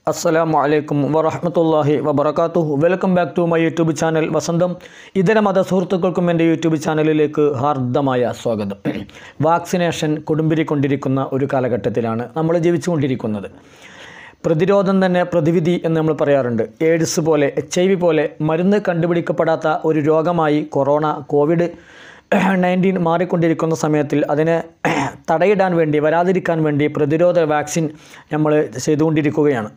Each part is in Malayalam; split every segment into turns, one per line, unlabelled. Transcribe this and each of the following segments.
അസ്സലാമു അലൈക്കും വറഹ്മത്തുള്ളാഹി വബറകാതുഹു welcome back to my YouTube channel വസന്തം ഇതര മത സുഹൃത്തുക്കൾക്കും എൻ്റെ യൂട്യൂബ് ചാനലിലേക്ക് ഹാർദമായ സ്വാഗതം വാക്സിനേഷൻ കൊടുമ്പിരിക്കൊണ്ടിരിക്കുന്ന ഒരു കാലഘട്ടത്തിലാണ് നമ്മൾ ജീവിച്ചുകൊണ്ടിരിക്കുന്നത് പ്രതിരോധം തന്നെ പ്രതിവിധി എന്ന് നമ്മൾ പറയാറുണ്ട് എയ്ഡ്സ് പോലെ എച്ച് ഐ വി പോലെ മരുന്ന് കണ്ടുപിടിക്കപ്പെടാത്ത ഒരു രോഗമായി കൊറോണ കോവിഡ് നയൻറ്റീൻ മാറിക്കൊണ്ടിരിക്കുന്ന സമയത്തിൽ അതിനെ തടയിടാൻ വേണ്ടി വരാതിരിക്കാൻ വേണ്ടി പ്രതിരോധ വാക്സിൻ നമ്മൾ ചെയ്തുകൊണ്ടിരിക്കുകയാണ്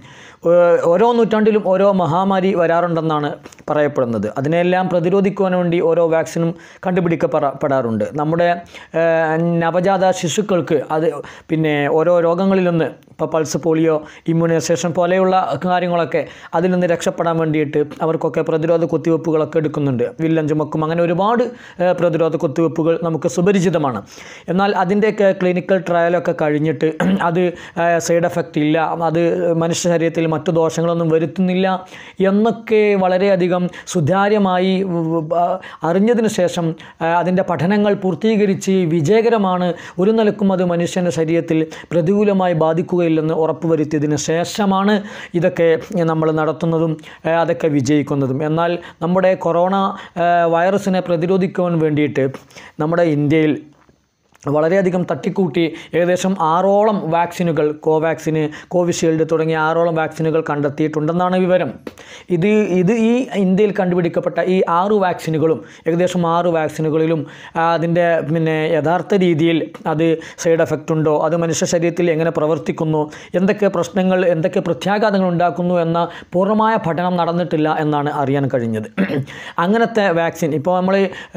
ഏഹ് ഓരോ നൂറ്റാണ്ടിലും ഓരോ മഹാമാരി വരാറുണ്ടെന്നാണ് പറയപ്പെടുന്നത് അതിനെല്ലാം പ്രതിരോധിക്കുവാൻ വേണ്ടി ഓരോ വാക്സിനും കണ്ടുപിടിക്കപ്പെടാറുണ്ട് നമ്മുടെ ഏഹ് നവജാത ശിശുക്കൾക്ക് അത് പിന്നെ ഓരോ രോഗങ്ങളിൽ നിന്ന് ഇപ്പോൾ പൾസ് പോളിയോ ഇമ്മ്യൂണൈസേഷൻ പോലെയുള്ള കാര്യങ്ങളൊക്കെ അതിൽ നിന്ന് രക്ഷപ്പെടാൻ വേണ്ടിയിട്ട് അവർക്കൊക്കെ പ്രതിരോധ കുത്തിവെപ്പുകളൊക്കെ എടുക്കുന്നുണ്ട് വില്ലൻ ചുമക്കും അങ്ങനെ ഒരുപാട് ഏഹ് പ്രതിരോധ കുത്തിവെപ്പുകൾ നമുക്ക് സുപരിചിതമാണ് എന്നാൽ അതിൻ്റെയൊക്കെ ക്ലിനിക്കൽ ട്രയലൊക്കെ കഴിഞ്ഞിട്ട് അത് സൈഡ് എഫക്റ്റ് ഇല്ല അത് മനുഷ്യ ശരീരത്തിൽ മറ്റു ദോഷങ്ങളൊന്നും വരുത്തുന്നില്ല എന്നൊക്കെ വളരെയധികം സുതാര്യമായി ഉ- ആ, അറിഞ്ഞതിന് ശേഷം ആ, അതിൻ്റെ പഠനങ്ങൾ പൂർത്തീകരിച്ച് വിജയകരമാണ് ഒരു നിലക്കും അത് മനുഷ്യൻ്റെ ശരീരത്തിൽ പ്രതികൂലമായി ബാധിക്കുകയില്ലെന്ന് ഉറപ്പുവരുത്തിയതിന് ശേഷമാണ് ഇതൊക്കെ നമ്മൾ നടത്തുന്നതും ആ, അതൊക്കെ വിജയിക്കുന്നതും എന്നാൽ നമ്മുടെ കൊറോണ ആ, വൈറസിനെ പ്രതിരോധിക്കുവാൻ വേണ്ടിയിട്ട് നമ്മുടെ ഇന്ത്യയിൽ വളരെയധികം തട്ടിക്കൂട്ടി ഏകദേശം ആറോളം വാക്സിനുകൾ കോവാക്സിന് കോവിഷീൽഡ് തുടങ്ങിയ ആറോളം വാക്സിനുകൾ കണ്ടെത്തിയിട്ടുണ്ടെന്നാണ് വിവരം ഇത് ഇത് ഈ ഇന്ത്യയിൽ കണ്ടുപിടിക്കപ്പെട്ട ഈ ആറ് വാക്സിനുകളും ഏകദേശം ആറ് വാക്സിനുകളിലും ആ, അതിൻ്റെ പിന്നെ യഥാർത്ഥ രീതിയിൽ അത് സൈഡ് എഫക്റ്റ് ഉണ്ടോ അത് മനുഷ്യ ശരീരത്തിൽ എങ്ങനെ പ്രവർത്തിക്കുന്നു എന്തൊക്കെ പ്രശ്നങ്ങൾ എന്തൊക്കെ പ്രത്യാഘാതങ്ങൾ ഉണ്ടാക്കുന്നു എന്ന പൂർണ്ണമായ പഠനം നടന്നിട്ടില്ല എന്നാണ് അറിയാൻ കഴിഞ്ഞത് അങ്ങനത്തെ വാക്സിൻ ഇപ്പോൾ നമ്മൾ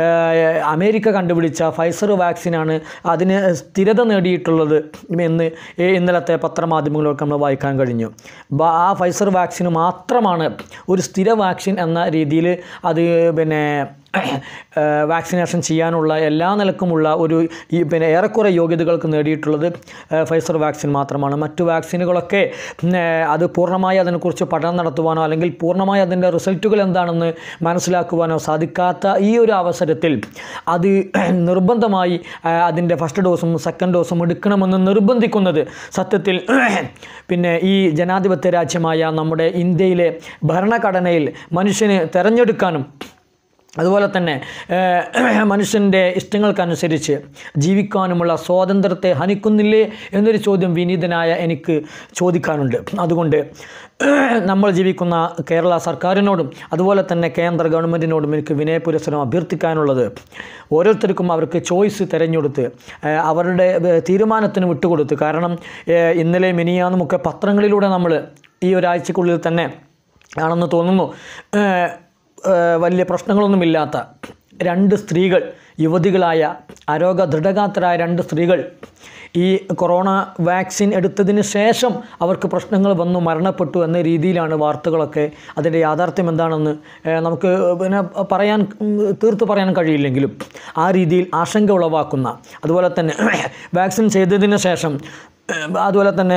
അമേരിക്ക കണ്ടുപിടിച്ച ഫൈസർ വാക്സിനാണ് അതിന് സ്ഥിരത നേടിയിട്ടുള്ളത് എന്ന് ഈ ഇന്നലത്തെ പത്രമാധ്യമങ്ങളൊക്കെ നമ്മൾ വായിക്കാൻ കഴിഞ്ഞു ബ- ആ ഫൈസർ വാക്സിന് മാത്രമാണ് ഒരു സ്ഥിര വാക്സിൻ എന്ന രീതിയിൽ അത് പിന്നെ ഏഹ് വാക്സിനേഷൻ ചെയ്യാനുള്ള എല്ലാ നിലക്കുമുള്ള ഒരു ഈ പിന്നെ ഏറെക്കുറെ യോഗ്യതകൾക്ക് നേടിയിട്ടുള്ളത് ഏഹ് ഫൈസർ വാക്സിൻ മാത്രമാണ് മറ്റു വാക്സിനുകളൊക്കെ ഏഹ് അത് പൂർണ്ണമായി അതിനെക്കുറിച്ച് പഠനം നടത്തുവാനോ അല്ലെങ്കിൽ പൂർണ്ണമായി അതിൻ്റെ റിസൾട്ടുകൾ എന്താണെന്ന് മനസ്സിലാക്കുവാനോ സാധിക്കാത്ത ഈ ഒരു അവസരത്തിൽ അത് നിർബന്ധമായി ഏഹ് അതിൻ്റെ ഫസ്റ്റ് ഡോസും സെക്കൻഡ് ഡോസും എടുക്കണമെന്ന് നിർബന്ധിക്കുന്നത് സത്യത്തിൽ പിന്നെ ഈ ജനാധിപത്യ രാജ്യമായ നമ്മുടെ ഇന്ത്യയിലെ ഭരണഘടനയിൽ മനുഷ്യന് തിരഞ്ഞെടുക്കാനും അതുപോലെ തന്നെ ഏഹ്, മനുഷ്യൻ്റെ ഇഷ്ടങ്ങൾക്കനുസരിച്ച് ജീവിക്കാനുമുള്ള സ്വാതന്ത്ര്യത്തെ ഹനിക്കുന്നില്ലേ എന്നൊരു ചോദ്യം വിനീതനായ എനിക്ക് ചോദിക്കാനുണ്ട് അതുകൊണ്ട് നമ്മൾ ജീവിക്കുന്ന കേരള സർക്കാരിനോടും അതുപോലെ തന്നെ കേന്ദ്ര ഗവൺമെൻറ്റിനോടും എനിക്ക് വിനയപുരസരം അഭ്യർത്ഥിക്കാനുള്ളത് ഓരോരുത്തർക്കും അവർക്ക് ചോയ്സ് തിരഞ്ഞെടുത്ത് ഏഹ്, അവരുടെ ഏഹ്, തീരുമാനത്തിന് വിട്ടുകൊടുത്ത് കാരണം ഏഹ്, ഇന്നലെ മിനിയാന്നുമൊക്കെ പത്രങ്ങളിലൂടെ നമ്മൾ ഈ ഒരാഴ്ചക്കുള്ളിൽ തന്നെ ആണെന്ന് തോന്നുന്നു ഏഹ്, ഏഹ് വലിയ പ്രശ്നങ്ങളൊന്നുമില്ലാത്ത രണ്ട് സ്ത്രീകൾ യുവതികളായ ആരോഗ്യ ദൃഢഗാത്രരായ രണ്ട് സ്ത്രീകൾ ഈ കൊറോണ വാക്സിൻ എടുത്തതിന് ശേഷം അവർക്ക് പ്രശ്നങ്ങൾ വന്നു മരണപ്പെട്ടു എന്ന രീതിയിലാണ് വാർത്തകളൊക്കെ അതിൻ്റെ യാഥാർത്ഥ്യം എന്താണെന്ന് ഏഹ് നമുക്ക് പിന്നെ പറയാൻ ഉം, തീർത്ത് പറയാൻ കഴിയില്ലെങ്കിലും ആ രീതിയിൽ ആശങ്ക ഉളവാക്കുന്ന അതുപോലെ തന്നെ വാക്സിൻ ചെയ്തതിന് ശേഷം ഏഹ് അതുപോലെ തന്നെ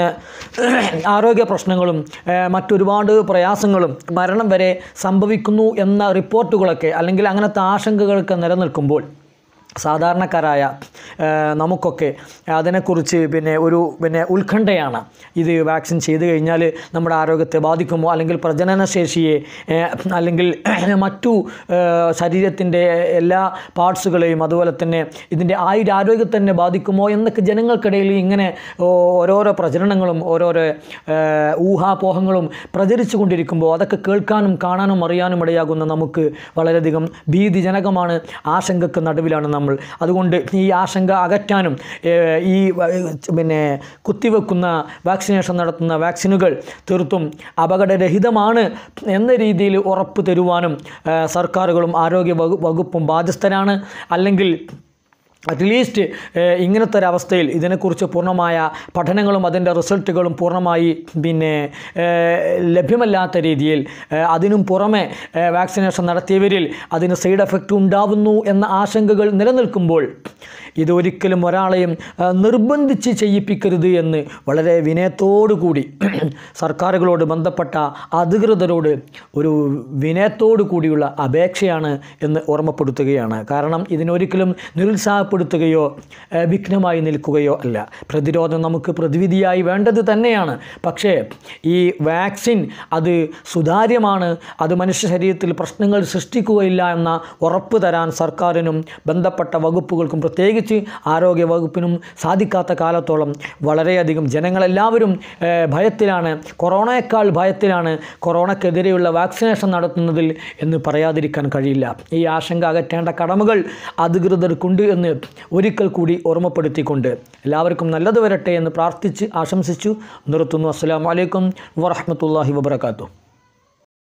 ആരോഗ്യ പ്രശ്നങ്ങളും ഏഹ് മറ്റൊരുപാട് പ്രയാസങ്ങളും മരണം വരെ സംഭവിക്കുന്നു എന്ന റിപ്പോർട്ടുകളൊക്കെ അല്ലെങ്കിൽ അങ്ങനത്തെ ആശങ്കകളൊക്കെ നിലനിൽക്കുമ്പോൾ സാധാരണക്കാരായ ഏഹ് നമുക്കൊക്കെ അതിനെക്കുറിച്ച് പിന്നെ ഒരു പിന്നെ ഉത്കണ്ഠയാണ് ഇത് വാക്സിൻ ചെയ്ത് കഴിഞ്ഞാൽ നമ്മുടെ ആരോഗ്യത്തെ ബാധിക്കുമോ അല്ലെങ്കിൽ പ്രജനനശേഷിയെ ഏഹ് അല്ലെങ്കിൽ മറ്റു ഏഹ് ശരീരത്തിൻ്റെ എല്ലാ പാർട്സുകളെയും അതുപോലെ തന്നെ ഇതിൻ്റെ ആയുരാരോഗ്യത്തെ തന്നെ ബാധിക്കുമോ എന്നൊക്കെ ജനങ്ങൾക്കിടയിൽ ഇങ്ങനെ ഓ- ഓരോരോ പ്രചരണങ്ങളും ഓരോരോ ഏഹ് ഊഹാപോഹങ്ങളും പ്രചരിച്ചു കൊണ്ടിരിക്കുമ്പോൾ അതൊക്കെ കേൾക്കാനും കാണാനും അറിയാനും ഇടയാകുന്ന നമുക്ക് വളരെയധികം ഭീതിജനകമാണ് ആശങ്കക്ക് നടുവിലാണ് നമ്മൾ അതുകൊണ്ട് ഈ ആശങ്ക അകറ്റാനും ഏഹ് ഈ വ- പിന്നെ കുത്തിവെക്കുന്ന വാക്സിനേഷൻ നടത്തുന്ന വാക്സിനുകൾ തീർത്തും അപകടരഹിതമാണ് എന്ന രീതിയിൽ ഉറപ്പ് തരുവാനും ഏഹ് സർക്കാരുകളും ആരോഗ്യ വകു- വകുപ്പും ബാധ്യസ്ഥരാണ് അല്ലെങ്കിൽ അറ്റ്ലീസ്റ്റ് ഇങ്ങനത്തെ ഒരവസ്ഥയിൽ ഇതിനെക്കുറിച്ച് പൂർണ്ണമായ പഠനങ്ങളും അതിൻ്റെ റിസൾട്ടുകളും പൂർണ്ണമായി പിന്നെ ഏഹ്, ലഭ്യമല്ലാത്ത രീതിയിൽ ഏഹ്, അതിനും പുറമെ ഏഹ്, വാക്സിനേഷൻ നടത്തിയവരിൽ അതിന് സൈഡ് എഫക്റ്റ് ഉണ്ടാവുന്നു എന്ന ആശങ്കകൾ നിലനിൽക്കുമ്പോൾ ഇതൊരിക്കലും ഒരാളെയും ആ, നിർബന്ധിച്ച് ചെയ്യിപ്പിക്കരുത് എന്ന് വളരെ വിനയത്തോടു കൂടി സർക്കാരുകളോട് ബന്ധപ്പെട്ട അധികൃതരോട് ഒരു വിനയത്തോടു കൂടിയുള്ള അപേക്ഷയാണ് എന്ന് ഓർമ്മപ്പെടുത്തുകയാണ് കാരണം ഇതിനൊരിക്കലും നിരുത്സാഹപ്പെടുത്തി തടസ്സപ്പെടുത്തുകയോ ഏഹ്, വിഘ്നമായി നിൽക്കുകയോ അല്ല പ്രതിരോധം നമുക്ക് പ്രതിവിധിയായി വേണ്ടത് തന്നെയാണ് പക്ഷേ ഈ വാക്സിൻ അത് സുതാര്യമാണ് അത് മനുഷ്യ ശരീരത്തിൽ പ്രശ്നങ്ങൾ സൃഷ്ടിക്കുകയില്ല എന്ന ഉറപ്പ് തരാൻ സർക്കാരിനും ബന്ധപ്പെട്ട വകുപ്പുകൾക്കും പ്രത്യേകിച്ച് ആരോഗ്യ വകുപ്പിനും സാധിക്കാത്ത കാലത്തോളം വളരെയധികം ജനങ്ങളെല്ലാവരും ഏഹ്, ഭയത്തിലാണ് കൊറോണയേക്കാൾ ഭയത്തിലാണ് കൊറോണയ്ക്കെതിരെയുള്ള വാക്സിനേഷൻ നടത്തുന്നതിൽ എന്ന് പറയാതിരിക്കാൻ കഴിയില്ല ഈ ആശങ്ക അകറ്റേണ്ട കടമകൾ അധികൃതർക്കുണ്ട് എന്ന് ഒരിക്കൽ കൂടി ഓർമ്മപ്പെടുത്തിക്കൊണ്ട് എല്ലാവർക്കും നല്ലത് വരട്ടെ എന്ന് പ്രാർത്ഥിച്ച് ആശംസിച്ചു നിർത്തുന്നു അസ്സലാമു അലൈക്കും വറഹ്മത്തുള്ളാഹി വബറകാതുഹു